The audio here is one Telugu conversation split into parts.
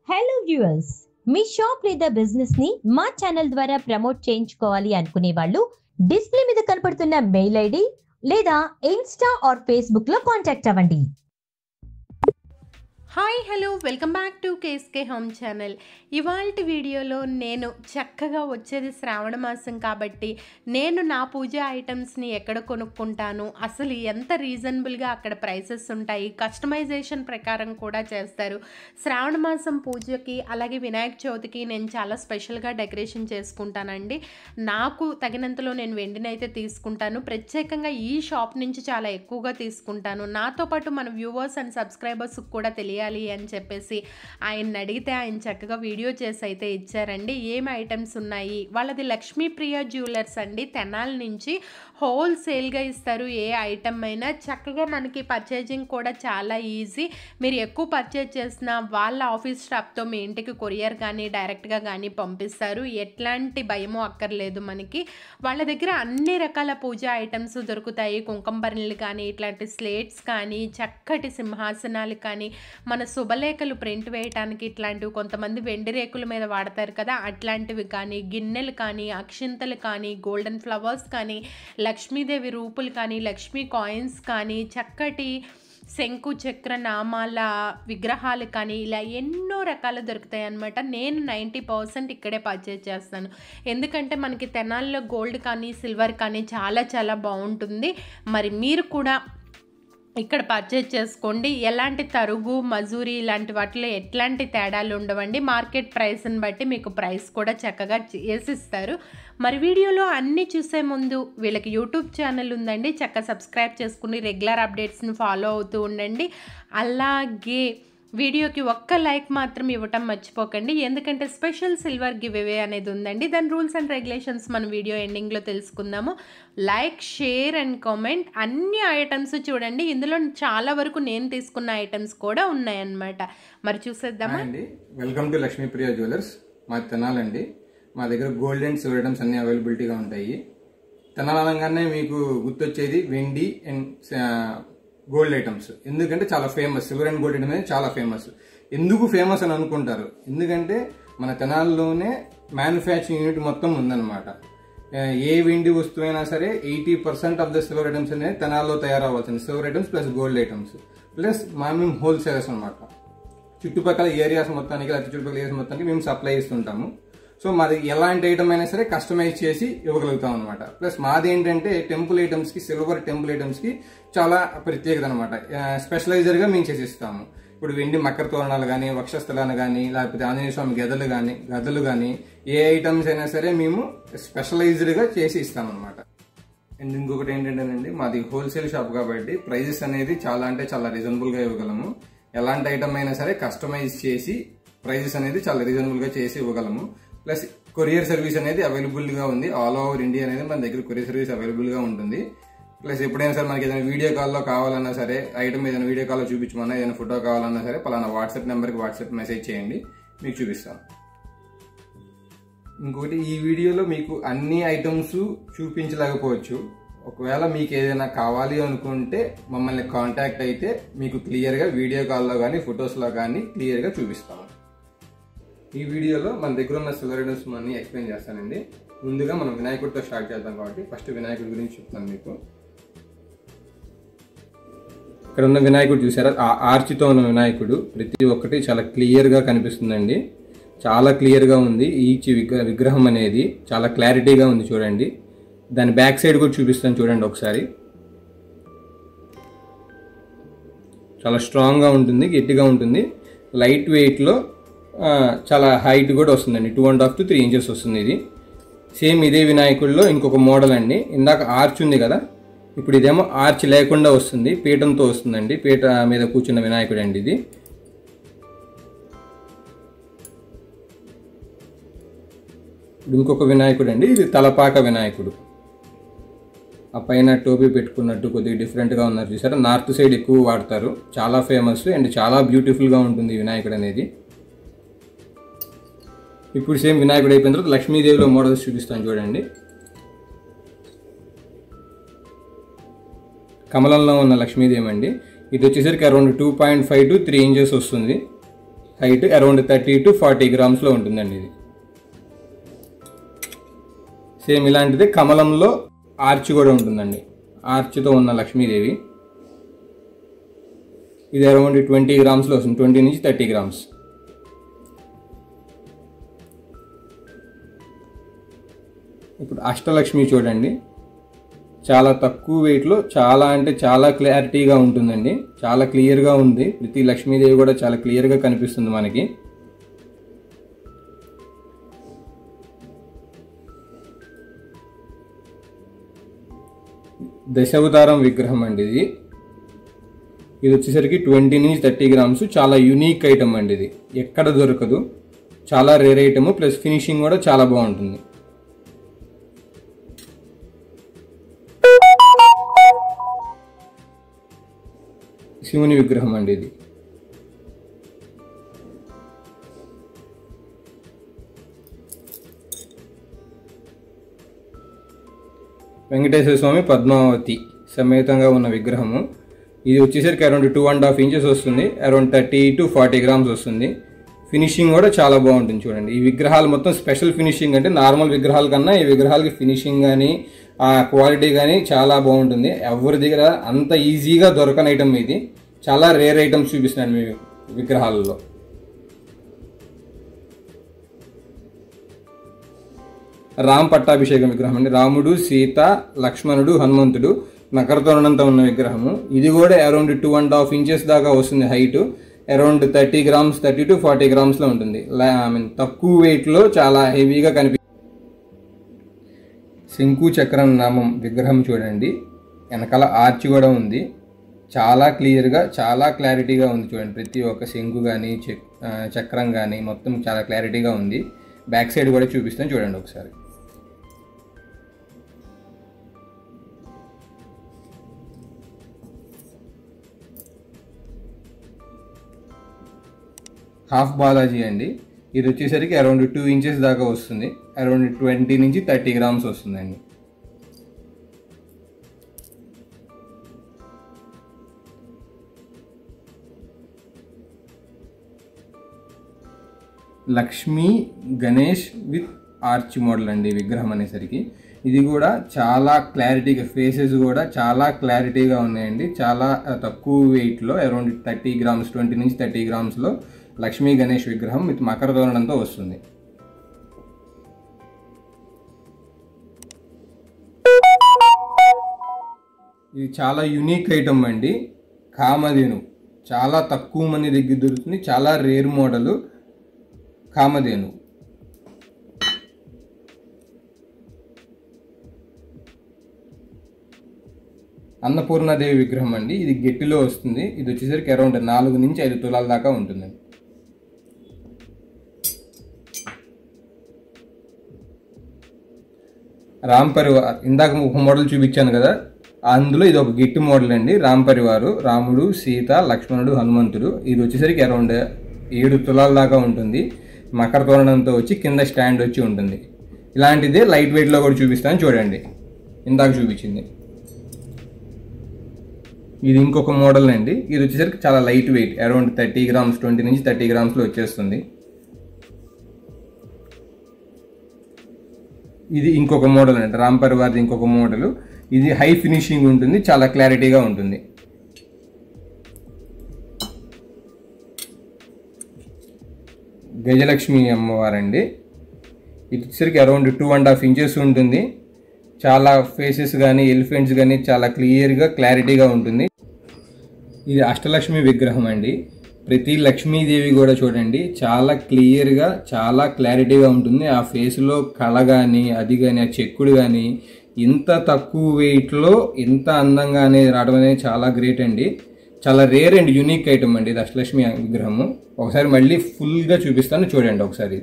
హలో వ్యూయర్స్ మీ షాప్ లేదా బిజినెస్ ని మా ఛానల్ ద్వారా ప్రమోట్ చేయించుకోవాలి అనుకునే వాళ్ళు డిస్ప్లే మీద కనపడుతున్న మెయిల్ ఐడి లేదా ఇన్స్టా ఆర్ ఫేస్బుక్ లో కాంటాక్ట్ అవ్వండి hi hello welcome back to KSK home channel ఇవాళ వీడియోలో నేను చక్కగా వచ్చేది శ్రావణ మాసం కాబట్టి నేను నా పూజ ఐటమ్స్ని ఎక్కడ కొనుక్కుంటాను అసలు ఎంత రీజనబుల్గా అక్కడ ప్రైసెస్ ఉంటాయి కస్టమైజేషన్ ప్రకారం కూడా చేస్తారు శ్రావణ మాసం పూజకి అలాగే వినాయక చవితికి నేను చాలా స్పెషల్గా డెకరేషన్ చేసుకుంటానండి నాకు తగినంతలో నేను వెండినైతే తీసుకుంటాను ప్రత్యేకంగా ఈ షాప్ నుంచి చాలా ఎక్కువగా తీసుకుంటాను నాతో పాటు మన వ్యూవర్స్ అండ్ సబ్స్క్రైబర్స్కి కూడా తెలియాలి అని చెప్పేసి ఆయన అడిగితే ఆయన చక్కగా వీడియో చేసి అయితే ఇచ్చారండి ఏం ఐటమ్స్ ఉన్నాయి వాళ్ళది లక్ష్మీప్రియ జ్యువెలర్స్ అండి తెనాల నుంచి హోల్సేల్గా ఇస్తారు ఏ ఐటమ్ అయినా చక్కగా మనకి పర్చేజింగ్ కూడా చాలా ఈజీ మీరు ఎక్కువ పర్చేజ్ చేసిన వాళ్ళ ఆఫీస్ స్టాఫ్తో మీ ఇంటికి కొరియర్ కానీ డైరెక్ట్గా కానీ పంపిస్తారు ఎట్లాంటి భయమో అక్కర్లేదు మనకి వాళ్ళ దగ్గర అన్ని రకాల పూజ ఐటమ్స్ దొరుకుతాయి కుంకుమ బరిణలు కానీ ఇట్లాంటి స్లేట్స్ కానీ చక్కటి సింహాసనాలు కానీ మన శుభలేఖలు ప్రింట్ వేయటానికి ఇట్లాంటివి కొంతమంది వెండి రేకుల మీద వాడతారు కదా అట్లాంటివి కానీ గిన్నెలు కానీ అక్షింతలు కానీ గోల్డెన్ ఫ్లవర్స్ కానీ లక్ష్మీదేవి రూపులు కానీ లక్ష్మీ కాయిన్స్ కానీ చక్కటి శంకు చక్ర నామాల విగ్రహాలు కానీ ఇలా ఎన్నో రకాలు దొరుకుతాయి అనమాట నేను నైంటీ పర్సెంట్ ఇక్కడే పర్చేజ్ చేస్తాను ఎందుకంటే మనకి తెనాల్లో గోల్డ్ కానీ సిల్వర్ కానీ చాలా చాలా బాగుంటుంది మరి మీరు కూడా ఇక్కడ పర్చేజ్ చేసుకోండి ఎలాంటి తరుగు మజూరి ఇలాంటి వాటిలో ఎట్లాంటి తేడాలు ఉండవండి మార్కెట్ ప్రైస్ని బట్టి మీకు ప్రైస్ కూడా చక్కగా వేసిస్తారు మరి వీడియోలో అన్నీ చూసే ముందు వీళ్ళకి యూట్యూబ్ ఛానల్ ఉందండి చక్కగా సబ్స్క్రైబ్ చేసుకుని రెగ్యులర్ అప్డేట్స్ని ఫాలో అవుతూ ఉండండి అలాగే వీడియోకి ఒక్క లైక్ మాత్రం ఇవ్వటం మర్చిపోకండి ఎందుకంటే స్పెషల్ సిల్వర్ గివ్ అవే అనేది ఉందండి దాని రూల్స్ అండ్ రెగ్యులేషన్స్ మనం వీడియో ఎండింగ్లో తెలుసుకుందాము లైక్ షేర్ అండ్ కామెంట్ అన్ని ఐటమ్స్ చూడండి ఇందులో చాలా వరకు నేను తీసుకున్న ఐటమ్స్ కూడా ఉన్నాయన్నమాట మరి చూసేద్దామా హాయ్ అండి వెల్కమ్ టు లక్ష్మీప్రియ జ్యువెలర్స్ మా తెనాలండి మా దగ్గర గోల్డ్ అండ్ సిల్వర్ ఐటమ్స్ అన్ని అవైలబిలిటీగా ఉంటాయి తెనాలంగానే మీకు గుర్తొచ్చేది వెండి అండ్ గోల్డ్ ఐటమ్స్ ఎందుకంటే చాలా famous silver and gold item అనేది చాలా ఫేమస్ ఎందుకు ఫేమస్ అని అనుకుంటారు ఎందుకంటే మన తెనాల్లోనే మ్యానుఫ్యాక్చరింగ్ యూనిట్ మొత్తం ఉందన్నమాట ఏ వెండి వస్తువైనా సరే eighty percent of the silver items అనేది తెనాల్లో తయారవ్వాల్సింది silver items plus gold items plus మా మేము హోల్సేలర్స్ అనమాట చుట్టుపక్కల ఏరియాస్ మొత్తానికి లేదా చుట్టుపక్కల ఏరియాస్ మొత్తానికి మేము సప్లై ఇస్తుంటాము సో మాది ఎలాంటి ఐటమ్ అయినా సరే కస్టమైజ్ చేసి ఇవ్వగలుగుతాం అనమాట ప్లస్ మాది ఏంటంటే టెంపుల్ ఐటమ్స్ కి సిల్వర్ టెంపుల్ ఐటమ్స్ కి చాలా ప్రత్యేకత అనమాట స్పెషలైజర్ గా మేము చేసిస్తాము ఇప్పుడు వెండి మకర తోరణాలు కానీ వక్షస్థలాలు కానీ లేకపోతే ఆంజనేయ స్వామి గదలు కానీ గదలు కానీ ఏ ఐటమ్స్ అయినా సరే మేము స్పెషలైజ్డ్ గా చేసి ఇస్తాం అనమాట అండ్ ఇంకొకటి ఏంటంటేనండి మాది హోల్సేల్ షాప్ కాబట్టి ప్రైజెస్ అనేది చాలా అంటే చాలా రీజనబుల్ గా ఇవ్వగలము ఎలాంటి ఐటమ్ అయినా సరే కస్టమైజ్ చేసి ప్రైజెస్ అనేది చాలా రీజనబుల్ గా చేసి ఇవ్వగలము ప్లస్ కొరియర్ సర్వీస్ అనేది అవైలబుల్ గా ఉంది ఆల్ ఓవర్ ఇండియా అనేది మన దగ్గర కొరియర్ సర్వీస్ అవైలబుల్ గా ఉంటుంది ప్లస్ ఎప్పుడైనా సరే మనకి ఏదైనా వీడియో కాల్లో కావాలన్నా సరే ఐటమ్ ఏదైనా వీడియో కాల్లో చూపించమన్నా ఏదైనా ఫోటో కావాలన్నా సరే పలానా వాట్సాప్ నెంబర్కి వాట్సాప్ మెసేజ్ చేయండి మీకు చూపిస్తాను ఇంకోటి ఈ వీడియోలో మీకు అన్ని ఐటమ్స్ చూపించలేకపోవచ్చు ఒకవేళ మీకు ఏదైనా కావాలి అనుకుంటే మమ్మల్ని కాంటాక్ట్ అయితే మీకు క్లియర్గా వీడియో కాల్లో కానీ ఫొటోస్లో కానీ క్లియర్గా చూపిస్తాము ఈ వీడియోలో మన దగ్గర ఉన్న సిల్వర్ ఐటమ్స్ అన్ని ఎక్స్ప్లెయిన్ చేస్తానండి ముందుగా మనం వినాయకుడితో స్టార్ట్ చేద్దాం కాబట్టి ఫస్ట్ వినాయకుడి గురించి చెప్తాను మీకు ఇక్కడ ఉన్న వినాయకుడు చూసారా ఆ ఆర్చితో ఉన్న వినాయకుడు ప్రతి ఒక్కటి చాలా క్లియర్గా కనిపిస్తుందండి చాలా క్లియర్గా ఉంది ఈచ్ విగ్ర విగ్రహం అనేది చాలా క్లారిటీగా ఉంది చూడండి దాని బ్యాక్ సైడ్ కూడా చూపిస్తాను చూడండి ఒకసారి చాలా స్ట్రాంగ్గా ఉంటుంది గట్టిగా ఉంటుంది లైట్ వెయిట్లో చాలా హైట్ కూడా వస్తుందండి two and half to three inches వస్తుంది ఇది సేమ్ ఇదే వినాయకుడిలో ఇంకొక మోడల్ అండి ఇందాక ఆర్చ్ ఉంది కదా ఇప్పుడు ఇదేమో ఆర్చ్ లేకుండా వస్తుంది పీఠంతో వస్తుందండి పీట మీద కూర్చున్న వినాయకుడు అండి ఇది ఇంకొక వినాయకుడు అండి ఇది తలపాక వినాయకుడు ఆ పైన టోపీ పెట్టుకున్నట్టు కొద్దిగా డిఫరెంట్గా ఉన్నారు చూసారా నార్త్ సైడ్ ఎక్కువ వాడతారు చాలా ఫేమస్ అండ్ చాలా బ్యూటిఫుల్గా ఉంటుంది ఈ వినాయకుడు అనేది ఇప్పుడు సేమ్ వినాయకుడు అయిపోయిన తర్వాత లక్ష్మీదేవిలో మోడల్స్ చూపిస్తాను చూడండి కమలంలో ఉన్న లక్ష్మీదేవి అండి ఇది వచ్చేసరికి around two point five to three inches వస్తుంది height around thirty to forty గ్రామ్స్లో ఉంటుందండి ఇది సేమ్ ఇలాంటిది కమలంలో ఆర్చ్ కూడా ఉంటుందండి ఆర్చ్తో ఉన్న లక్ష్మీదేవి ఇది అరౌండ్ ట్వంటీ గ్రామ్స్లో వస్తుంది ట్వంటీ నుంచి థర్టీ గ్రామ్స్ ఇప్పుడు అష్టలక్ష్మి చూడండి చాలా తక్కువ వెయిట్లో చాలా అంటే చాలా క్లారిటీగా ఉంటుందండి చాలా క్లియర్గా ఉంది ప్రతి లక్ష్మీదేవి కూడా చాలా క్లియర్గా కనిపిస్తుంది మనకి దశావతారం విగ్రహం అండి ఇది ఇది వచ్చేసరికి ట్వంటీ నుంచి థర్టీ గ్రామ్స్ చాలా యునీక్ ఐటమ్ అండి ఇది ఎక్కడ దొరకదు చాలా రేర్ ఐటమ్ ప్లస్ ఫినిషింగ్ కూడా చాలా బాగుంటుంది శివుని విగ్రహం అండి ఇది వెంకటేశ్వర స్వామి పద్మావతి సమేతంగా ఉన్న విగ్రహము ఇది వచ్చేసరికి around two and half inches వస్తుంది around thirty to forty grams వస్తుంది ఫినిషింగ్ కూడా చాలా బాగుంటుంది చూడండి ఈ విగ్రహాలు మొత్తం స్పెషల్ ఫినిషింగ్ అంటే నార్మల్ విగ్రహాల కన్నా ఈ విగ్రహాలకి ఫినిషింగ్ కానీ ఆ క్వాలిటీ కానీ చాలా బాగుంటుంది ఎవరి దగ్గర అంత ఈజీగా దొరకని ఐటమ్ ఇది చాలా రేర్ ఐటమ్స్ చూపిస్తున్నాను మీ విగ్రహాలలో రామ్ పట్టాభిషేకం విగ్రహం అండి రాముడు సీత లక్ష్మణుడు హనుమంతుడు నకరతోరణంతో ఉన్న విగ్రహము ఇది కూడా around two and half inches దాకా వస్తుంది height around thirty grams thirty to forty గ్రామ్స్లో ఉంటుంది ఐ మీన్ తక్కువ వెయిట్లో చాలా హెవీగా కనిపి శంకు చక్రం నామం విగ్రహం చూడండి వెనకాల ఆర్చ్ కూడా ఉంది చాలా క్లియర్గా చాలా క్లారిటీగా ఉంది చూడండి ప్రతి ఒక్క శంకు కానీ చక్రం కానీ మొత్తం చాలా క్లారిటీగా ఉంది బ్యాక్ సైడ్ కూడా చూపిస్తాను చూడండి ఒకసారి హాఫ్ బాలాజీ అండి ఇది వచ్చేసరికి అరౌండ్ టూ ఇంచెస్ దాకా వస్తుంది అరౌండ్ ట్వంటీ నుంచి థర్టీ గ్రామ్స్ వస్తుందండి Lakshmi Ganesh with arch model అండి ఈ విగ్రహం అనేసరికి ఇది కూడా చాలా క్లారిటీగా ఫేసెస్ కూడా చాలా క్లారిటీగా ఉన్నాయండి చాలా తక్కువ వెయిట్లో అరౌండ్ థర్టీ గ్రామ్స్ ట్వంటీ నుంచి థర్టీ గ్రామ్స్లో లక్ష్మీ గణేష్ విగ్రహం విత్ మకర తోరణంతో వస్తుంది ఇది చాలా యునిక్ ఐటమ్ అండి కామధేను చాలా తక్కువ మంది దగ్గర దొరుకుతుంది చాలా రేర్ మోడలు కామధేను అన్నపూర్ణాదేవి విగ్రహం అండి ఇది గట్టిలో వస్తుంది ఇది వచ్చేసరికి అరౌండ్ నాలుగు నుంచి ఐదు తులాల దాకా ఉంటుందండి రామ్ పరివార్ ఇందాక ఒక మోడల్ చూపించాను కదా అందులో ఇది ఒక గిట్టి మోడల్ అండి రామ్ పరివారు రాముడు సీత లక్ష్మణుడు హనుమంతుడు ఇది వచ్చేసరికి అరౌండ్ ఏడు తులాల దాకా ఉంటుంది మకర తోరణంతో వచ్చి కింద స్టాండ్ వచ్చి ఉంటుంది ఇలాంటిదే లైట్ వెయిట్లో కూడా చూపిస్తాను చూడండి ఇందాక చూపించింది ఇది ఇంకొక మోడల్ అండి ఇది వచ్చేసరికి చాలా light weight around thirty grams twenty నుంచి థర్టీ గ్రామ్స్లో వచ్చేస్తుంది ఇది ఇంకొక మోడల్ అండి రామ్ పరివార్ది ఇంకొక మోడల్ ఇది హై ఫినిషింగ్ ఉంటుంది చాలా క్లారిటీగా ఉంటుంది గజలక్ష్మి అమ్మవారండి ఇది వచ్చేసరికి around two and half inches ఉంటుంది చాలా ఫేసెస్ కానీ ఎలిఫెంట్స్ కానీ చాలా క్లియర్గా క్లారిటీగా ఉంటుంది ఇది అష్టలక్ష్మి విగ్రహం అండి ప్రతి లక్ష్మీదేవి కూడా చూడండి చాలా క్లియర్గా చాలా క్లారిటీగా ఉంటుంది ఆ ఫేస్లో కళ కానీ అది కానీ ఆ చెక్కుడు కానీ ఇంత తక్కువ వెయిట్లో ఇంత అందంగా అనేది రావడం అనేది చాలా గ్రేట్ అండి చాలా రేర్ అండ్ యూనిక్ ఐటమ్ అండి ఇది అష్టలక్ష్మి విగ్రహము ఒకసారి మళ్ళీ ఫుల్గా చూపిస్తాను చూడండి ఒకసారి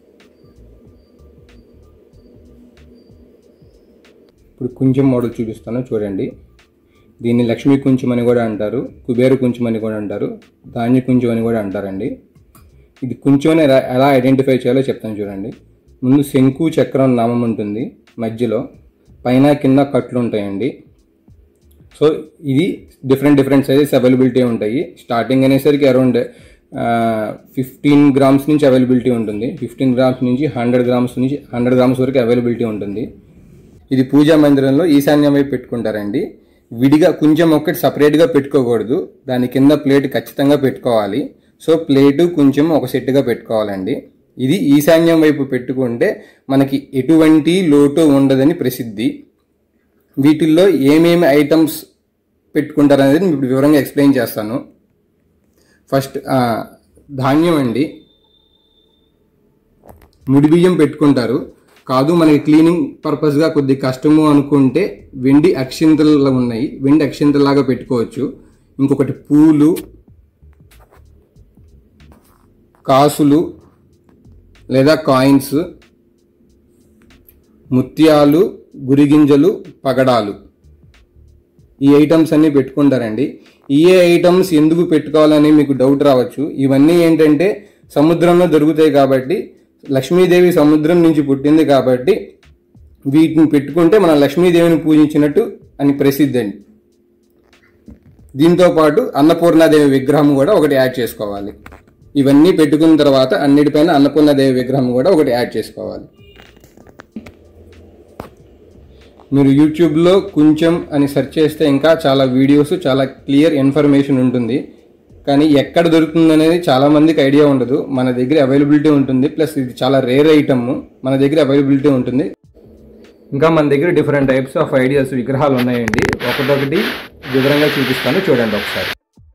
ఇప్పుడు కొంచెం మోడల్ చూపిస్తాను చూడండి దీన్ని లక్ష్మీ కుంచం అని కూడా అంటారు కుబేర కుంచం అని కూడా అంటారు ధాన్య కుంచం అని కూడా అంటారండి ఇది కుంచం అని ఎలా- ఎలా ఐడెంటిఫై చేయాలో చెప్తాను చూడండి ముందు శంకు చక్రం నామం ఉంటుంది మధ్యలో పైన కింద కట్లు ఉంటాయండి సో ఇది డిఫరెంట్ డిఫరెంట్ సైజెస్ అవైలబిలిటీ ఉంటాయి స్టార్టింగ్ అనేసరికి అరౌండ్ ఫిఫ్టీన్ గ్రామ్స్ నుంచి అవైలబిలిటీ ఉంటుంది ఫిఫ్టీన్ గ్రామ్స్ నుంచి హండ్రెడ్ గ్రామ్స్ నుంచి హండ్రెడ్ గ్రామ్స్ వరకు అవైలబిలిటీ ఉంటుంది ఇది పూజా మందిరంలో ఈశాన్యం వైపు పెట్టుకుంటారండి విడిగా కొంచెం ఒక్కటి సపరేట్గా పెట్టుకోకూడదు దాని కింద ప్లేట్ ఖచ్చితంగా పెట్టుకోవాలి సో ప్లేటు కొంచెం ఒక సెట్గా పెట్టుకోవాలండి ఇది ఈశాన్యం వైపు పెట్టుకుంటే మనకి ఎటువంటి లోటు ఉండదని ప్రసిద్ధి వీటిల్లో ఏమేమి ఐటమ్స్ పెట్టుకుంటారనేది నేను ఇప్పుడు వివరంగా ఎక్స్ప్లెయిన్ చేస్తాను ఫస్ట్ ఆ, ధాన్యం అండి ముడి బియ్యం పెట్టుకుంటారు కాదు మనకి క్లీనింగ్ పర్పస్గా కొద్ది కష్టము అనుకుంటే వెండి అక్షింతలు ఉన్నాయి వెండి అక్షింతలాగా పెట్టుకోవచ్చు ఇంకొకటి పూలు కాసులు లేదా కాయిన్స్ ముత్యాలు గురిగింజలు పగడాలు ఈ ఐటమ్స్ అన్నీ పెట్టుకుంటారండి ఈ ఐటమ్స్ ఎందుకు పెట్టుకోవాలని మీకు డౌట్ రావచ్చు ఇవన్నీ ఏంటంటే సముద్రంలో దొరుకుతాయి కాబట్టి లక్ష్మీదేవి సముద్రం నుంచి పుట్టింది కాబట్టి వీటిని పెట్టుకుంటే మనం లక్ష్మీదేవిని పూజించినట్టు అని ప్రసిద్ధి అండి దీంతో పాటు అన్నపూర్ణాదేవి విగ్రహం కూడా ఒకటి యాడ్ చేసుకోవాలి ఇవన్నీ పెట్టుకున్న తర్వాత అన్నిటిపైన అన్నపూర్ణాదేవి విగ్రహం కూడా ఒకటి యాడ్ చేసుకోవాలి మీరు యూట్యూబ్లో కొంచెం అని సెర్చ్ చేస్తే ఇంకా చాలా వీడియోస్ చాలా క్లియర్ ఇన్ఫర్మేషన్ ఉంటుంది కానీ ఎక్కడ దొరుకుతుంది అనేది చాలా మందికి ఐడియా ఉండదు మన దగ్గర అవైలబిలిటీ ఉంటుంది ప్లస్ ఇది చాలా రేర్ ఐటమ్ మన దగ్గర అవైలబిలిటీ ఉంటుంది ఇంకా మన దగ్గర డిఫరెంట్ టైప్స్ ఆఫ్ ఐడియాస్ విగ్రహాలు ఉన్నాయండి ఒకటొకటి వివరంగా చూపిస్తాను చూడండి ఒకసారి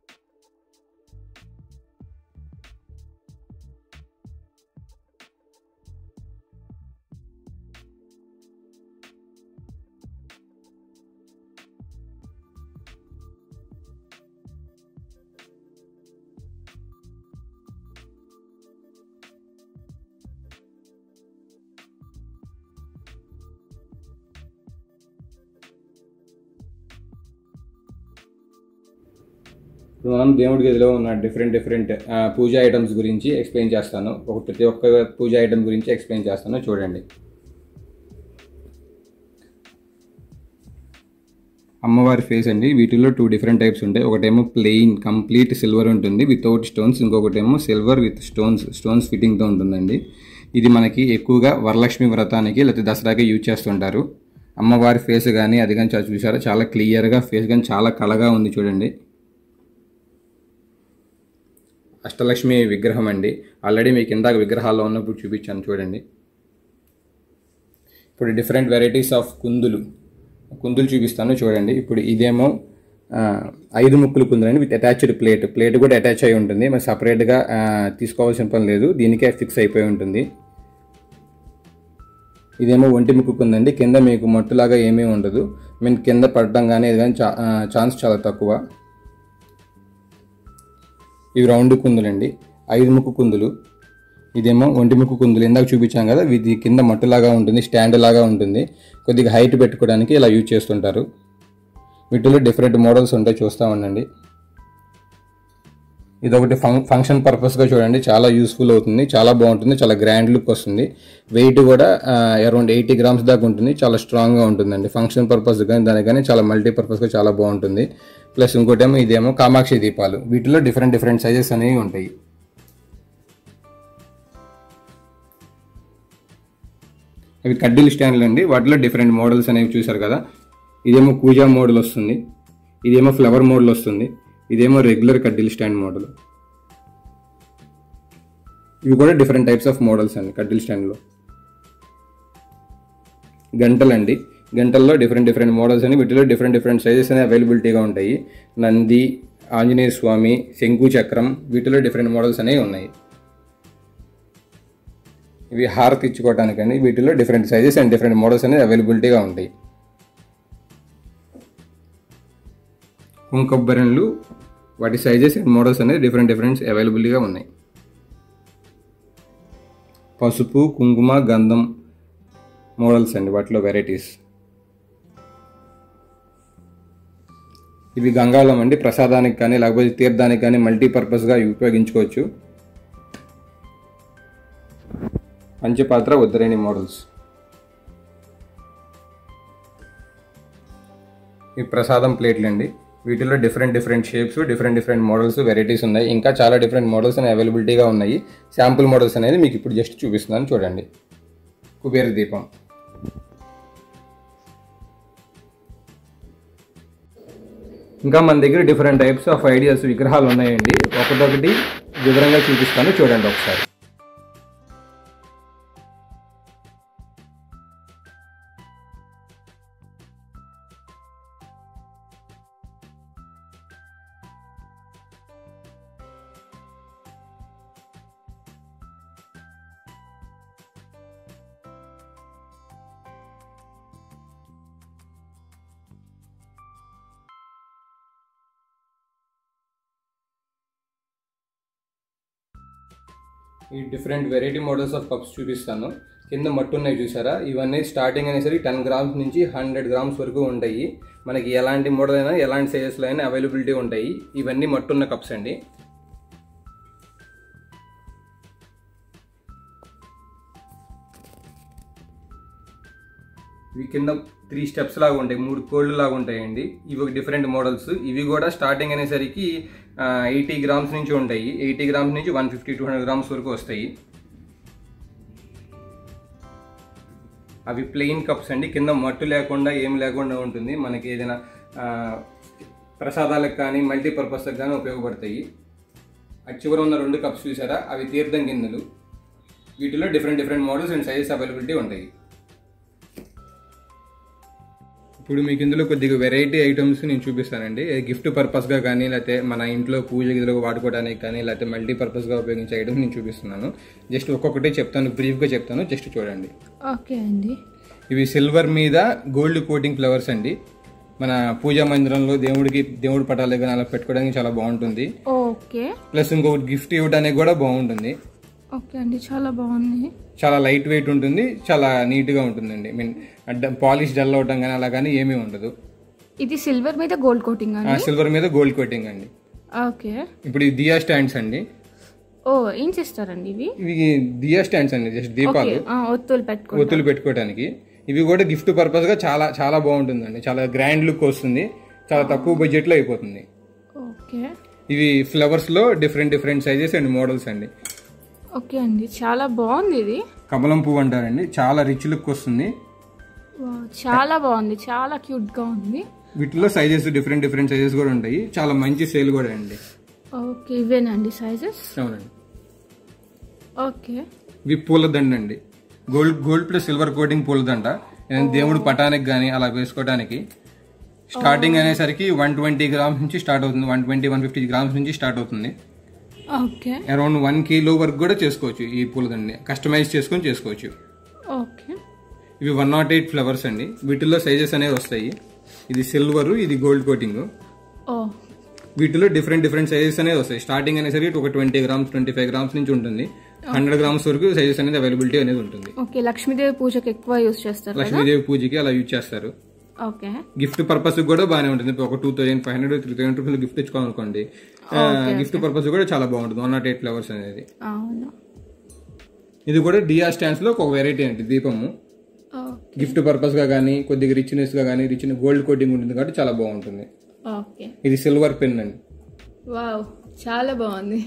ఇప్పుడు మనం దేవుడి గదిలో ఉన్న డిఫరెంట్ డిఫరెంట్ పూజా ఐటమ్స్ గురించి ఎక్స్ప్లెయిన్ చేస్తాను ఒక ప్రతి ఒక్క పూజా ఐటమ్ గురించి ఎక్స్ప్లెయిన్ చేస్తాను చూడండి అమ్మవారి ఫేస్ అండి వీటిలో టూ డిఫరెంట్ టైప్స్ ఉంటాయి ఒకటేమో ప్లెయిన్ కంప్లీట్ సిల్వర్ ఉంటుంది వితౌట్ స్టోన్స్ ఇంకొకటేమో సిల్వర్ విత్ స్టోన్స్ స్టోన్స్ ఫిట్టింగ్తో ఉంటుందండి ఇది మనకి ఎక్కువగా వరలక్ష్మి వ్రతానికి లేకపోతే దసరాకి యూజ్ చేస్తుంటారు అమ్మవారి ఫేస్ కానీ అది కానీ చాలా చూసారా చాలా క్లియర్గా ఫేస్ కానీ చాలా కళగా ఉంది చూడండి అష్టలక్ష్మి విగ్రహం అండి ఆల్రెడీ మీకు ఇందాక విగ్రహాల్లో ఉన్నప్పుడు చూపించాను చూడండి ఇప్పుడు డిఫరెంట్ వెరైటీస్ ఆఫ్ కుందులు కుందులు చూపిస్తాను చూడండి ఇప్పుడు ఇదేమో ఆ, ఐదు ముక్కులు కుందులండి విత్ అటాచ్డ్ ప్లేట్ ప్లేట్ కూడా అటాచ్ అయి ఉంటుంది మరి సపరేట్గా తీసుకోవాల్సిన పని లేదు దీనికే ఫిక్స్ అయిపోయి ఉంటుంది ఇదేమో ఒంటి ముక్కు కుందండి కింద మీకు మట్టులాగా ఏమీ ఉండదు మీన్ కింద పడడం కానీ ఇది కానీ చా- ఆ, ఛాన్స్ చాలా తక్కువ ఇవి రౌండ్ కుందులండి ఐదు ముక్కు కుందులు ఇదేమో ఒంటి ముక్కు కుందులు ఇందాక చూపించాం కదా ఇది కింద మట్టులాగా ఉంటుంది స్టాండ్ లాగా ఉంటుంది కొద్దిగా హైట్ పెట్టుకోవడానికి ఇలా యూజ్ చేస్తుంటారు వీటిలో డిఫరెంట్ మోడల్స్ ఉంటాయి చూస్తూ ఉండండి ఇది ఒకటి ఫంక్ ఫంక్షన్ పర్పస్గా చూడండి చాలా యూస్ఫుల్ అవుతుంది చాలా బాగుంటుంది చాలా గ్రాండ్ లుక్ వస్తుంది వెయిట్ కూడా అరౌండ్ ఎయిటీ గ్రామ్స్ దాకా ఉంటుంది చాలా స్ట్రాంగ్గా ఉంటుందండి ఫంక్షన్ పర్పస్ కానీ దానికి కానీ చాలా మల్టీపర్పస్గా చాలా బాగుంటుంది ప్లస్ ఇంకోటేమో ఇదేమో కామాక్షి దీపాలు వీటిలో డిఫరెంట్ డిఫరెంట్ సైజెస్ అనేవి ఉంటాయి అవి కడ్డీలు స్టాండ్లు అండి వాటిలో డిఫరెంట్ మోడల్స్ అనేవి చూసారు కదా ఇదేమో కూజా మోడల్ వస్తుంది ఇదేమో ఫ్లవర్ మోడల్ వస్తుంది ఇదేమో రెగ్యులర్ కడ్డీల స్టాండ్ మోడల్ ఇవి కూడా డిఫరెంట్ టైప్స్ ఆఫ్ మోడల్స్ అండి కడ్డీల స్టాండ్లో గంటలండి గంటల్లో డిఫరెంట్ డిఫరెంట్ మోడల్స్ అని వీటిలో డిఫరెంట్ డిఫరెంట్ సైజెస్ అనేవి అవైలబిలిటీగా ఉంటాయి నంది ఆంజనేయ స్వామి శంకు చక్రం వీటిలో డిఫరెంట్ మోడల్స్ అనేవి ఉన్నాయి ఇవి హారతి ఇచ్చుకోవడానికండి వీటిలో different sizes and different models అనేవి అవైలబిలిటీగా ఉంటాయి కుంకొబ్బరిన్లు వాటి సైజెస్ అండ్ మోడల్స్ అనేది డిఫరెంట్ డిఫరెంట్స్ అవైలబుల్గా ఉన్నాయి పసుపు కుంకుమ గంధం మోడల్స్ అండి వాటిలో వెరైటీస్ ఇవి గంగాళం అండి ప్రసాదానికి కానీ లేకపోతే తీర్థానికి కానీ మల్టీపర్పస్గా ఉపయోగించుకోవచ్చు పంచపాత్ర ఉద్దరేణి మోడల్స్ ఈ ప్రసాదం ప్లేట్లు అండి వీటిలో different different shapes different different models varieties ఉన్నాయి ఇంకా చాలా డిఫరెంట్ మోడల్స్ అనేవి అవైలబిలిటీగా ఉన్నాయి శాంపుల్ మోడల్స్ అనేది మీకు ఇప్పుడు జస్ట్ చూపిస్తున్నాను చూడండి కుబేర దీపం ఇంకా మన దగ్గర డిఫరెంట్ టైప్స్ ఆఫ్ ఐడియాస్ విగ్రహాలు ఉన్నాయండి ఒకటొకటి వివరంగా చూపిస్తాను చూడండి ఒకసారి ఈ different variety models of cups చూపిస్తాను కింద మట్టు ఉన్నాయి చూసారా ఇవన్నీ స్టార్టింగ్ అనేసరికి టెన్ గ్రామ్స్ నుంచి హండ్రెడ్ గ్రామ్స్ వరకు ఉంటాయి మనకి ఎలాంటి మోడల్ అయినా ఎలాంటి సైజెస్లో అయినా అవైలబిలిటీ ఉంటాయి ఇవన్నీ మట్టున్న కప్స్ అండి ఇవి కింద త్రీ స్టెప్స్ లాగా ఉంటాయి మూడు కోళ్ళు లాగా ఉంటాయండి ఇవి ఒక డిఫరెంట్ మోడల్స్ ఇవి కూడా స్టార్టింగ్ అనేసరికి ఎయిటీ గ్రామ్స్ నుంచి ఉంటాయి ఎయిటీ గ్రామ్స్ నుంచి one fifty two hundred grams వరకు వస్తాయి అవి ప్లెయిన్ కప్స్ అండి కింద మట్టు లేకుండా ఏం లేకుండా ఉంటుంది మనకి ఏదైనా ఆ, ప్రసాదాలకు కానీ మల్టీపర్పస్కి కానీ ఉపయోగపడతాయి అటు చివర ఉన్న రెండు కప్స్ చూసారా అవి తీర్థం గిన్నెలు వీటిలో different different models and sizes availability ఉంటాయి ఇప్పుడు మీకు ఇందులో కొద్దిగా వెరైటీ ఐటమ్స్ నేను చూపిస్తానండి గిఫ్ట్ పర్పస్గా కానీ లేకపోతే మన ఇంట్లో పూజ గదిలో వాడుకోవడానికి కానీ లేకపోతే మల్టీ పర్పస్గా ఉపయోగించే ఐటమ్స్ నేను చూపిస్తున్నాను జస్ట్ ఒక్కొక్కటి చెప్తాను బ్రీఫ్గా చెప్తాను జస్ట్ చూడండి ఓకే అండి ఇవి సిల్వర్ మీద గోల్డ్ కోటింగ్ ఫ్లవర్స్ అండి మన పూజా మందిరంలో దేవుడికి దేవుడి పటాలు కానీ అలా పెట్టుకోవడానికి చాలా బాగుంటుంది ఓకే ప్లస్ ఇంకొకటి గిఫ్ట్ ఇవ్వడానికి కూడా బాగుంటుంది ఓకే అండి చాలా బాగుంది చాలా లైట్ వెయిట్ ఉంటుంది చాలా నీట్గా ఉంటుందండి ఐ మీన్ పాలిష్ డల్ అవటం కానీ అలా కానీ ఏమీ ఉండదు ఇది సిల్వర్ మీద గోల్డ్ కోటింగ్ అండి సిల్వర్ మీద గోల్డ్ కోటింగ్ అండి ఓకే ఇప్పుడు ఈ దియా స్టాండ్స్ అండి ఓ ఏం చేస్తారండి ఇవి ఇవి దియా స్టాండ్స్ అండి జస్ట్ దీపాలు ఓకే ఆ, ఒత్తులు పెట్టుకో ఒత్తులు పెట్టుకోవడానికి ఇవి కూడా గిఫ్ట్ పర్పస్ గా చాలా చాలా బాగుంటుందండి చాలా గ్రాండ్ లుక్ వస్తుంది చాలా తక్కువ బడ్జెట్ లో అయిపోతుంది ఓకే ఇవి ఫ్లవర్స్ లో different different sizes and models అండి ఓకే అండి చాలా బాగుంది ఇది కమలం పువ్వు అంటారండి చాలా రిచ్ లుక్ వస్తుంది వావ్, చాలా బాగుంది చాలా క్యూట్ గా ఉంది వీటిలో సైజెస్ డిఫరెంట్ డిఫరెంట్ సైజెస్ కూడా ఉంటాయి చాలా మంచి సేల్ కూడా అండి ఓకే ఇవేనండి సైజెస్ అవునండి ఓకే ఇవి పూలదండ అండి gold gold plus silver coating పూలదండ ఏదైనా దేవుడు పటానికి కానీ అలా వేసుకోవడానికి స్టార్టింగ్ అనేసరికి వన్ ట్వంటీ గ్రామ్స్ నుంచి స్టార్ట్ అవుతుంది one twenty one fifty grams నుంచి స్టార్ట్ అవుతుంది ఓకే అరౌండ్ వన్ కిలో వరకు కూడా చేసుకోవచ్చు ఈ పూలదండని కస్టమైజ్ చేసుకొని చేసుకోవచ్చు ఓకే ఇవి వన్ నాట్ ఎయిట్ ఫ్లవర్స్ అండి వీటిల్లో సైజెస్ అనేవి వస్తాయి ఇది సిల్వర్ ఇది గోల్డ్ కోటింగ్ ఓ వీటిలో డిఫరెంట్ డిఫరెంట్ సైజెస్ అనేది వస్తాయి స్టార్టింగ్ అనేసరికి ఒక twenty grams twenty five grams నుంచి ఉంటుంది హండ్రెడ్ గ్రామ్స్ వరకు సైజెస్ అనేది అవైలబిలిటీ అనేది ఉంటుంది ఓకే లక్ష్మీదేవి పూజకి ఎక్కువ యూస్ చేస్తారు కదా లక్ష్మీదేవి పూజకి అలా యూజ్ చేస్తారు ఓకే గిఫ్ట్ పర్పస్ కూడా బాగానే ఉంటుంది ఇప్పుడు ఒక two thousand five hundred three thousand rupees gift ఇచ్చుకోవాలనుకోండి గిఫ్ట్ పర్పస్ కూడా చాలా బాగుంటుంది వన్ నాట్ ఎయిట్ ఫ్లవర్స్ అనేది అవును ఇది కూడా డియా స్టాండ్స్ లో ఒక వెరైటీ అండి దీపము ఓకే గిఫ్ట్ పర్పస్ గా కానీ కొద్దిగా రిచ్నెస్ గా కానీ రిచ్ గోల్డ్ కోటింగ్ ఉంటుంది కాబట్టి చాలా బాగుంటుంది ఓకే ఇది సిల్వర్ పెన్ అండి వావ్ చాలా బాగుంది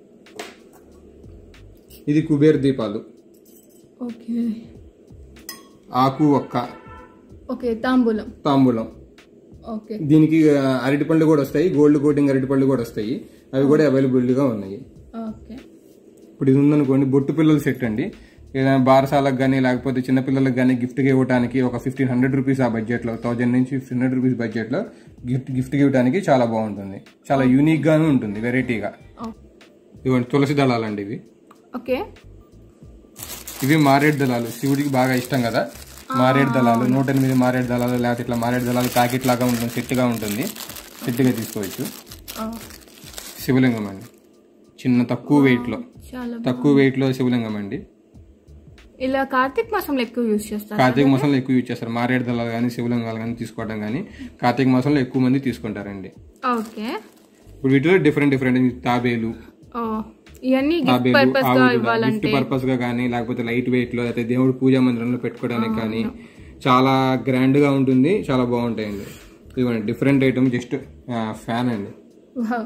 ఇది కుబేర్ దీపాలు ఓకే ఆకు ఒక్క ఓకే తాంబూలం తాంబూలం ఓకే దీనికి ఆ, అరటిపళ్ళు కూడా వస్తాయి గోల్డ్ కోటింగ్ అరటిపళ్ళు కూడా వస్తాయి అవి కూడా అవైలబిలిటీగా ఉన్నాయి ఓకే ఇప్పుడు ఇది ఉందనుకోండి బొట్టు పిల్లల సెట్ అండి ఏదైనా బారసాలకు కానీ లేకపోతే చిన్నపిల్లలకు కానీ గిఫ్ట్గా ఇవ్వడానికి ఒక ఫిఫ్టీన్ హండ్రెడ్ రూపీస్ ఆ బడ్జెట్లో థౌజండ్ నుంచి ఫిఫ్టీన్ హండ్రెడ్ రూపీస్ బడ్జెట్లో గిఫ్ట్ గిఫ్ట్గా ఇవ్వడానికి చాలా బాగుంటుంది చాలా యూనిక్గాను ఉంటుంది వెరైటీగా ఇవ్వండి తులసి దళాలండి ఇవి ఓకే ఇవి మారేడు దళాలు శివుడికి బాగా ఇష్టం కదా మారేడు దళాలు నూట ఎనిమిది మారేడు దళాలు లేకపోతే ఇట్లా మారేడు దళాలు ప్యాకెట్ లాగా ఉంటుంది సెట్గా ఉంటుంది సెట్గా తీసుకోవచ్చు శివలింగం అండి చిన్న తక్కువ వెయిట్లో చాలా తక్కువ వెయిట్లో శివలింగం అండి ఇలా కార్తీక మాసంలో ఎక్కువ యూస్ చేస్తారు కార్తీక మాసంలో ఎక్కువ యూజ్ చేస్తారు మారేడు దళాలు కానీ శివలింగాలు కానీ తీసుకోవడం కానీ కార్తీక మాసంలో ఎక్కువ మంది తీసుకుంటారండి ఓకే ఇప్పుడు వీటిలో డిఫరెంట్ డిఫరెంట్ తాబేలు ఓ ఇవన్నీ గిఫ్ట్ తాబేలు పర్పస్ గా గిఫ్ట్ ఇవ్వాలంటే పర్పస్ గా కానీ లేకపోతే లైట్ వెయిట్ లో లేకపోతే దేవుడు పూజా మందిరంలో పెట్టుకోవడానికి కానీ చాలా గ్రాండ్ గా ఉంటుంది చాలా బాగుంటాయండి ఇవ్వండి డిఫరెంట్ ఐటమ్ జస్ట్ ఫ్యాన్ అండి వావ్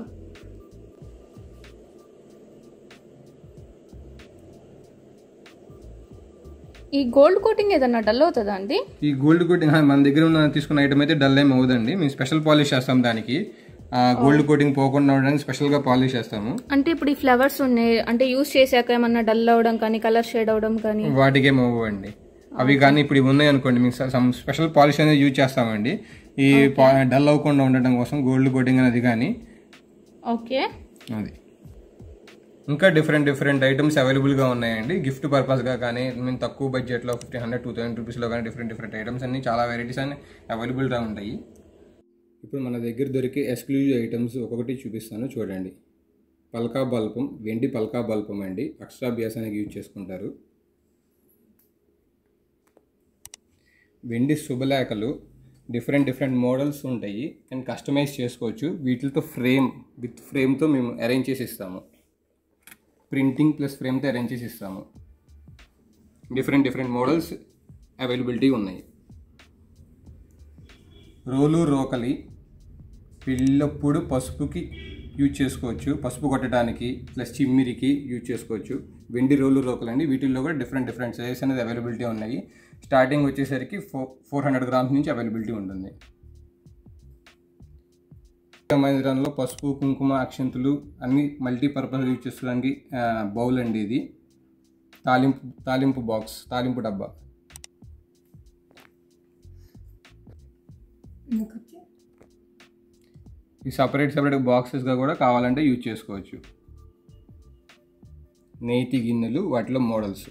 ఈ గోల్డ్ కోటింగ్ ఏదన్నా డల్ అవుతుందా అండి ఈ గోల్డ్ కోటింగ్ మన దగ్గర ఉన్న తీసుకున్న ఐటమ్ అయితే డల్ ఏం అవ్వదండి మేము స్పెషల్ పాలిష్ చేస్తాం దానికి ఆ గోల్డ్ కోటింగ్ పోకుండా ఉండడానికి స్పెషల్గా పాలిష్ చేస్తాము అంటే ఇప్పుడు ఈ ఫ్లవర్స్ ఉన్నాయి అంటే యూస్ చేశాక ఏమన్నా డల్ అవడం కానీ కలర్ షేడ్ అవడం కానీ వాటికి ఏం అవ్వండి అవి కానీ ఇప్పుడు ఇవి ఉన్నాయి అనుకోండి మీకు సమ్ స్పెషల్ పాలిష్ అనేది యూజ్ చేస్తామండి ఈ డల్ అవ్వకుండా ఉండడం కోసం గోల్డ్ కోటింగ్ అనేది కానీ ఓకే అది ఇంకా డిఫరెంట్ డిఫరెంట్ ఐటమ్స్ అవైలబుల్గా ఉన్నాయండి గిఫ్ట్ పర్పస్గా కానీ మేము తక్కువ బడ్జెట్లో ఫిఫ్టీన్ హండ్రెడ్ టూ థౌసండ్ రూపీస్లో కానీ డిఫరెంట్ డిఫరెంట్ ఐటమ్స్ అన్ని చాలా వెరైటీస్ అన్ని అవైలబుల్గా ఉంటాయి ఇప్పుడు మన దగ్గర దొరికే ఎక్స్క్లూజివ్ ఐటమ్స్ ఒక్కొక్కటి చూపిస్తాను చూడండి పల్కా బల్పం వెండి పల్కా బల్పం అండి అక్షరాభ్యాసానికి యూజ్ చేసుకుంటారు వెండి శుభలేఖలు డిఫరెంట్ డిఫరెంట్ మోడల్స్ ఉంటాయి అండ్ కస్టమైజ్ చేసుకోవచ్చు వీటితో ఫ్రేమ్ విత్ ఫ్రేమ్తో మేము అరేంజ్ చేసి ఇస్తాము ప్రింటింగ్ ప్లస్ ఫ్రేమ్తో అరేంజ్ చేసి ఇస్తాము డిఫరెంట్ డిఫరెంట్ మోడల్స్ అవైలబిలిటీ ఉన్నాయి రోలు రోకలి పిల్లప్పుడు పసుపుకి యూజ్ చేసుకోవచ్చు పసుపు కొట్టడానికి ప్లస్ చిమ్మిరికి యూజ్ చేసుకోవచ్చు వెండి రోలు రోకలు అండి వీటిల్లో కూడా డిఫరెంట్ డిఫరెంట్ సైజెస్ అనేది అవైలబిలిటీ ఉన్నాయి స్టార్టింగ్ వచ్చేసరికి ఫోర్ ఫోర్ హండ్రెడ్ గ్రామ్స్ నుంచి అవైలబిలిటీ ఉంటుంది మందిరంలో పసుపు కుంకుమ అక్షంతులు అన్ని మల్టీపర్పస్ యూజ్ చేసుకోవడానికి బౌల్ అండి ఇది తాలింపు తాలింపు బాక్స్ తాలింపు డబ్బా ఈ సపరేట్ సపరేట్ బాక్సెస్గా కూడా కావాలంటే యూజ్ చేసుకోవచ్చు నేతి గిన్నెలు వాటిలో మోడల్స్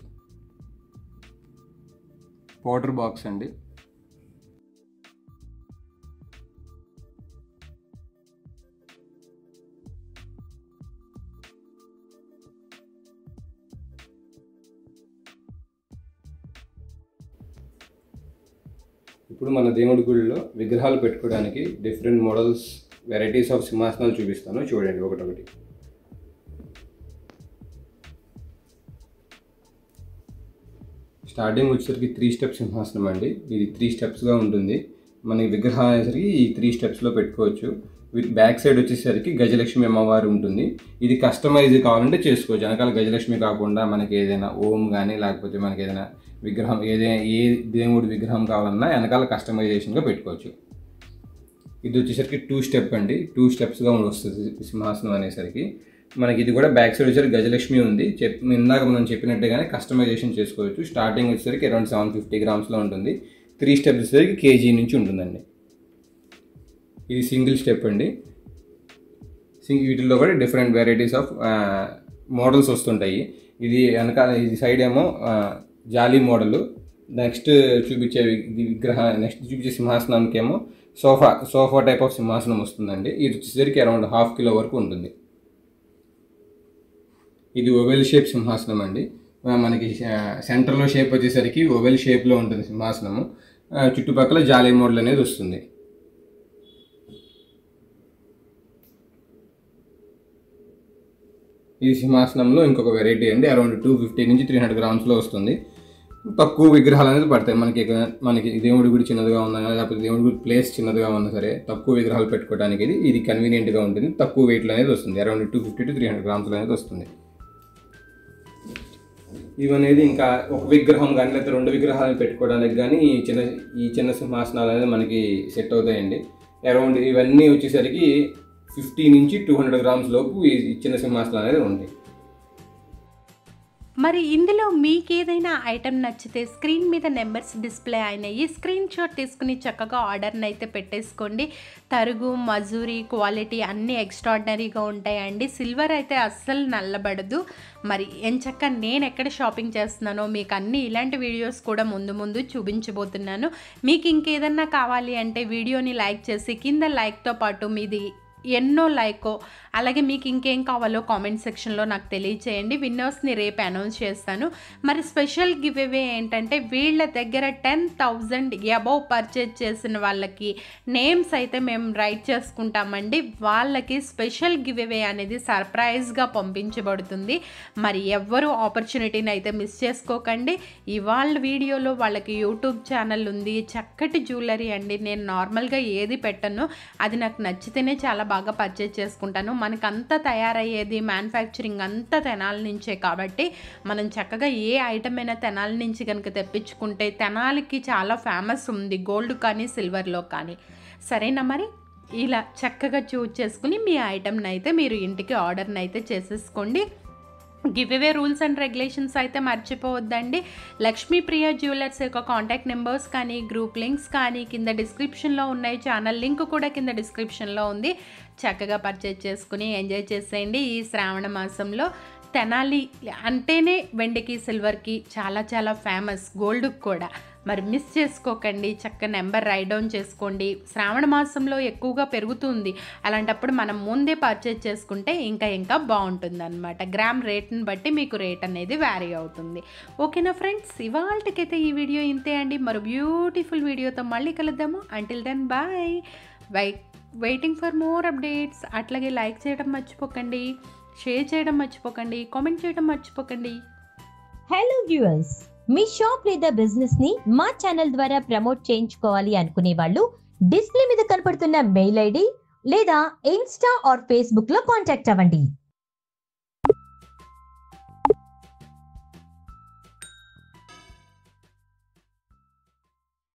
పౌడర్ బాక్స్ అండి ఇప్పుడు మన దేవుడి గుడిలో విగ్రహాలు పెట్టుకోవడానికి డిఫరెంట్ మోడల్స్ వెరైటీస్ ఆఫ్ సింహాసనాలు చూపిస్తాను చూడండి ఒకటొకటి స్టార్టింగ్ వచ్చేసరికి త్రీ స్టెప్ సింహాసనం అండి ఇది త్రీ స్టెప్స్గా ఉంటుంది మన విగ్రహం అనేసరికి ఈ త్రీ స్టెప్స్లో పెట్టుకోవచ్చు విత్ బ్యాక్ సైడ్ వచ్చేసరికి గజలక్ష్మి అమ్మవారు ఉంటుంది ఇది కస్టమైజ్ కావాలంటే చేసుకోవచ్చు వెనకాల గజలక్ష్మి కాకుండా మనకి ఏదైనా ఓం కానీ లేకపోతే మనకి ఏదైనా విగ్రహం ఏదైనా ఏ దేవుడి విగ్రహం కావాలన్నా వెనకాల కస్టమైజేషన్గా పెట్టుకోవచ్చు ఇది వచ్చేసరికి టూ స్టెప్ అండి టూ స్టెప్స్గా వస్తుంది సింహాసనం అనేసరికి మనకి ఇది కూడా బ్యాక్ సైడ్ వచ్చేసరికి గజలక్ష్మి ఉంది చెప్ ఇందాక మనం చెప్పినట్టుగానే కస్టమైజేషన్ చేసుకోవచ్చు స్టార్టింగ్ వచ్చేసరికి అరౌండ్ సెవెన్ ఫిఫ్టీ గ్రామ్స్లో ఉంటుంది త్రీ స్టెప్స్ వచ్చేసరికి కేజీ నుంచి ఉంటుందండి ఇది సింగిల్ స్టెప్ అండి సింగ్ వీటిల్లో కూడా డిఫరెంట్ వెరైటీస్ ఆఫ్ మోడల్స్ వస్తుంటాయి ఇది వెనకాల ఇది సైడ్ ఏమో ఆ, జాలీ మోడల్ నెక్స్ట్ చూపించే వి- ఇది విగ్రహ నెక్స్ట్ చూపించే సింహాసనానికి ఏమో సోఫా సోఫా టైప్ ఆఫ్ సింహాసనం వస్తుందండి ఇది వచ్చేసరికి అరౌండ్ హాఫ్ కిలో వరకు ఉంటుంది ఇది ఓవెల్ షేప్ సింహాసనం అండి ఆ, మనకి సెంటర్లో షేప్ వచ్చేసరికి ఓవెల్ షేప్లో ఉంటుంది సింహాసనము ఆ, చుట్టుపక్కల జాలీ మోడల్ అనేది వస్తుంది ఈ సింహాసనంలో ఇంకొక వెరైటీ అండి అరౌండ్ టూ ఫిఫ్టీ నుంచి త్రీ హండ్రెడ్ గ్రామ్స్లో వస్తుంది తక్కువ విగ్రహాలు అనేది పడతాయి మనకి ఇక- మనకి దేవుడి గుడి చిన్నదిగా ఉన్నా లేకపోతే దేవుడి గుడి ప్లేస్ చిన్నదిగా ఉన్నా సరే తక్కువ విగ్రహాలు పెట్టుకోవడానికి ఇది ఇది కన్వీనియంట్గా ఉంటుంది తక్కువ వెయిట్లో అనేది వస్తుంది around two fifty to three hundred గ్రామ్స్లో అనేది వస్తుంది ఇవనేది ఇంకా ఒక విగ్రహం కానీ లేకపోతే రెండు విగ్రహాలను పెట్టుకోవడానికి కానీ ఈ చిన్న ఈ చిన్న సింహాసనాలు అనేది మనకి సెట్ అవుతాయండి అరౌండ్ ఇవన్నీ వచ్చేసరికి ఫిఫ్టీ నుంచి టూ హండ్రెడ్ గ్రామ్స్ లోపు ఈ ఈ చిన్న సింహాసనాలు అనేది ఉంటాయి మరి ఇందులో మీకు ఏదైనా ఐటెం నచ్చితే స్క్రీన్ మీద నెంబర్స్ డిస్ప్లే అయినాయి స్క్రీన్ షాట్ తీసుకుని చక్కగా ఆర్డర్ని అయితే పెట్టేసుకోండి తరుగు మజూరీ క్వాలిటీ అన్నీ ఎక్స్ట్రాడినరీగా ఉంటాయండి సిల్వర్ అయితే అస్సలు నల్లబడదు మరి ఎంచక్క నేను ఎక్కడ షాపింగ్ చేస్తున్నానో మీకు అన్ని ఇలాంటి వీడియోస్ కూడా ముందు ముందు చూపించబోతున్నాను మీకు ఇంకేదన్నా కావాలి అంటే వీడియోని లైక్ చేసి కింద లైక్తో పాటు మీది ఎన్నో లైకో అలాగే మీకు ఇంకేం కావాలో కామెంట్ సెక్షన్లో నాకు తెలియచేయండి విన్నర్స్ని రేపు అనౌన్స్ చేస్తాను మరి స్పెషల్ గివ్ అవే ఏంటంటే వీళ్ళ దగ్గర టెన్ థౌజండ్ అబౌవ్ పర్చేజ్ చేసిన వాళ్ళకి నేమ్స్ అయితే మేము రైట్ చేసుకుంటామండి వాళ్ళకి స్పెషల్ గివ్ అవే అనేది సర్ప్రైజ్గా పంపించబడుతుంది మరి ఎవ్వరూ ఆపర్చునిటీని అయితే మిస్ చేసుకోకండి ఇవాళ వీడియోలో వాళ్ళకి యూట్యూబ్ ఛానల్ ఉంది చక్కటి జ్యువెలరీ అండి నేను నార్మల్గా ఏది పెట్టను అది నాకు నచ్చితేనే చాలా బాగా పర్చేజ్ చేసుకుంటాను మనకు అంతా తయారయ్యేది మ్యానుఫ్యాక్చరింగ్ అంతా తెనాల నుంచే కాబట్టి మనం చక్కగా ఏ ఐటమ్ అయినా తెనాల నుంచి కనుక తెప్పించుకుంటే తెనాలికి చాలా ఫేమస్ ఉంది గోల్డ్ కానీ సిల్వర్లో కానీ సరేనా మరి ఇలా చక్కగా చూజ్ చేసుకుని మీ ఐటమ్ని అయితే మీరు ఇంటికి ఆర్డర్ని అయితే చేసేసుకోండి giveaway rules and regulations అయితే మర్చిపోవద్దండి లక్ష్మీప్రియ జ్యువెలర్స్ యొక్క కాంటాక్ట్ నెంబర్స్ కానీ గ్రూప్ లింక్స్ కానీ కింద డిస్క్రిప్షన్లో ఉన్నాయి ఛానల్ లింక్ కూడా కింద డిస్క్రిప్షన్లో ఉంది చక్కగా పర్చేజ్ చేసుకుని ఎంజాయ్ చేసేయండి ఈ శ్రావణ మాసంలో తెనాలి అంటేనే వెండికి సిల్వర్కి చాలా చాలా ఫేమస్ గోల్డ్కి కూడా మరి మిస్ చేసుకోకండి చక్క నెంబర్ రైట్ డౌన్ చేసుకోండి శ్రావణ మాసంలో ఎక్కువగా పెరుగుతుంది అలాంటప్పుడు మనం ముందే పర్చేజ్ చేసుకుంటే ఇంకా ఇంకా బాగుంటుంది అనమాట గ్రామ్ రేట్ని బట్టి మీకు రేట్ అనేది వ్యారీ అవుతుంది ఓకేనా ఫ్రెండ్స్ ఇవాళకైతే ఈ వీడియో ఇంతే అండి మరో బ్యూటిఫుల్ వీడియోతో మళ్ళీ కలుద్దాము until then bye why waiting for more updates అట్లాగే లైక్ చేయడం మర్చిపోకండి షేర్ చేయడం మర్చిపోకండి కామెంట్ చేయడం మర్చిపోకండి హలో వ్యూయర్స్ మీ షాప్ లేదా బిజినెస్ ని మా ఛానల్ ద్వారా ప్రమోట్ చేయించుకోవాలి అనుకునే వాళ్ళు డిస్ప్లే మీద కనపడుతున్న మెయిల్ ఐడి లేదా ఇన్స్టా ఆర్ ఫేస్బుక్ లో కాంటాక్ట్ అవ్వండి